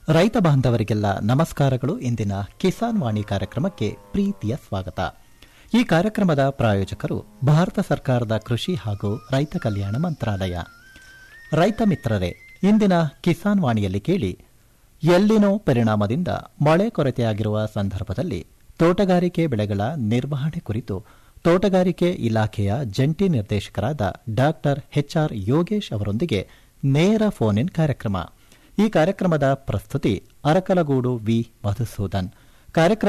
ರೈತ ಬಾಂಧವರಿಗೆಲ್ಲ ನಮಸ್ಕಾರಗಳು ಇಂದಿನ ಕಿಸಾನ್ ವಾಣಿ ಕಾರ್ಯಕ್ರಮಕ್ಕೆ ಪ್ರೀತಿಯ ಸ್ವಾಗತ ಈ ಕಾರ್ಯಕ್ರಮದ ಪ್ರಾಯೋಜಕರು ಭಾರತ ಸರ್ಕಾರದ ಕೃಷಿ ಹಾಗೂ ರೈತ ಕಲ್ಯಾಣ ಮಂತ್ರಾಲಯ ರೈತ ಮಿತ್ರರೇ ಇಂದಿನ ಕಿಸಾನ್ ವಾಣಿಯಲ್ಲಿ ಕೇಳಿ ಎಲ್ಲಿನೋ ಪರಿಣಾಮದಿಂದ ಮಳೆ ಕೊರತೆಯಾಗಿರುವ ಸಂದರ್ಭದಲ್ಲಿ ತೋಟಗಾರಿಕೆ ಬೆಳೆಗಳ ನಿರ್ವಹಣೆ ಕುರಿತು ತೋಟಗಾರಿಕೆ ಇಲಾಖೆಯ ಜಂಟಿ ನಿರ್ದೇಶಕರಾದ ಡಾಕ್ಟರ್ ಎಚ್ಆರ್ ಯೋಗೇಶ್ ಅವರೊಂದಿಗೆ ನೇರ ಫೋನ್ ಇನ್ ಕಾರ್ಯಕ್ರಮ ಈ ಕಾರ್ಯಕ್ರಮದ ಪ್ರಸ್ತುತಿ ಅರಕಲಗೂಡು ವಿ ಮಧುಸೂದನ್ ಕಾರ್ಯಕ್ರಮ